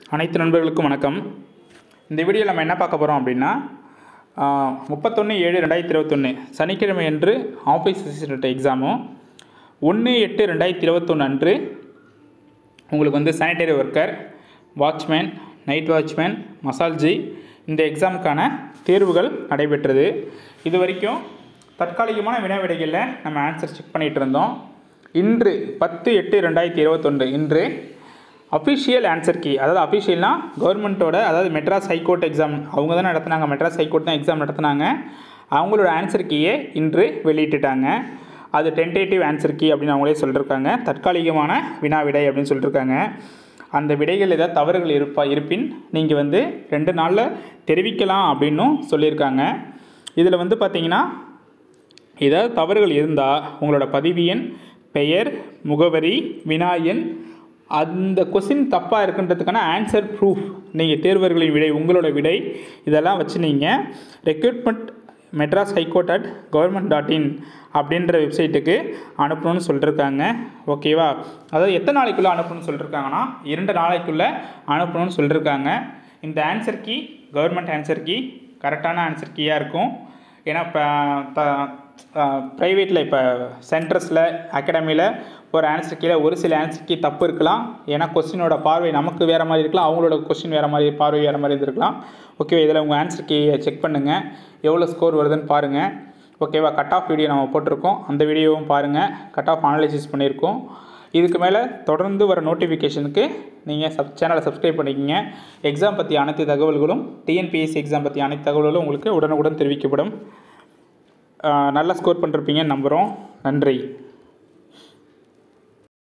அனைத்து நண்பர்களுக்கும் வணக்கம் இந்த வீடியோவில் நம்ம என்ன பார்க்க போகிறோம் அப்படின்னா முப்பத்தொன்று ஏழு ரெண்டாயிரத்தி இருபத்தொன்று சனிக்கிழமை அன்று ஆஃபீஸ் அசிஸ்டன்ட் எக்ஸாமும் ஒன்று எட்டு ரெண்டாயிரத்தி இருபத்தொன்று அன்று உங்களுக்கு வந்து sanitary worker watchman night watchman மசால்ஜி இந்த எக்ஸாமுக்கான தேர்வுகள் நடைபெற்றது இது வரைக்கும் தற்காலிகமான வினா விடைகளில் நம்ம ஆன்சர் செக் பண்ணிகிட்டு இருந்தோம் இன்று பத்து எட்டு ரெண்டாயிரத்தி இருபத்தொன்று இன்று அஃபிஷியல் ஆன்சர் கீ அதாவது அஃபிஷியல்னா கவர்மெண்ட்டோட அதாவது மெட்ராஸ் ஹைகோர்ட் எக்ஸாம் அவங்க தான் நடத்துனாங்க மெட்ராஸ் ஹைகோர்ட் தான் எக்ஸாம் நடத்துனாங்க அவங்களோட ஆன்சர் கீயை இன்று வெளியிட்டுட்டாங்க அது டென்டேட்டிவ் ஆன்சர் கீ அப்படின்னு அவங்களே சொல்லியிருக்காங்க தற்காலிகமான வினா விடை அப்படின்னு சொல்லியிருக்காங்க அந்த விடைகள் ஏதாவது தவறுகள் இருப்பா இருப்பின் நீங்கள் வந்து ரெண்டு நாளில் தெரிவிக்கலாம் அப்படின்னும் சொல்லியிருக்காங்க இதில் வந்து பார்த்தீங்கன்னா ஏதாவது தவறுகள் இருந்தால் உங்களோட பதிவு எண் பெயர் முகவரி வினா எண் அந்த கொஸ்டின் தப்பாக இருக்குன்றதுக்கான ஆன்சர் ப்ரூஃப் நீங்கள் தேர்வர்களின் விடை உங்களோட விடை இதெல்லாம் வச்சு நீங்கள் recruitment Madras high court at government dot in அப்படின்ற வெப்சைட்டுக்கு அனுப்பணும்னு சொல்லியிருக்காங்க ஓகேவா அதாவது எத்தனை நாளைக்குள்ளே அனுப்பணும்னு சொல்லியிருக்காங்கன்னா இரண்டு நாளைக்குள்ளே அனுப்பணும்னு சொல்லியிருக்காங்க இந்த answer key government answer key கரெக்டான ஆன்சர் கீயாக இருக்கும் ஏன்னா இப்போ ப்ரைவேட்டில் இப்போ சென்டர்ஸில் அகாடமியில் ஒரு ஆன்சர் கீழே ஒரு சில ஆன்சர் கீ தப்பு இருக்கலாம் ஏன்னா கொஸ்டினோட பார்வை நமக்கு வேறு மாதிரி இருக்கலாம் அவங்களோட கொஸ்டின் வேறு மாதிரி பார்வை வேறு மாதிரி இருந்திருக்கலாம் ஓகேவா இதில் உங்கள் ஆன்சர் கீயை செக் பண்ணுங்கள் எவ்வளோ ஸ்கோர் வருதுன்னு பாருங்கள் ஓகேவா கட் ஆஃப் வீடியோ நம்ம போட்டிருக்கோம் அந்த வீடியோவும் பாருங்கள் கட் ஆஃப் அனலைசிஸ் பண்ணியிருக்கோம் இதுக்கு மேலே தொடர்ந்து வர நோட்டிஃபிகேஷனுக்கு நீங்கள் சப் சேனலை சப்ஸ்கிரைப் பண்ணிக்கோங்க எக்ஸாம் பற்றி அனைத்து தகவல்களும் டிஎன்பிஎஸ்சி எக்ஸாம் பற்றி அனைத்து தகவல்களும் உங்களுக்கு உடனுக்குடன் தெரிவிக்கப்படும் நல்ல ஸ்கோர் பண்ணிருப்பீங்கன்னு நம்புகிறோம் நன்றி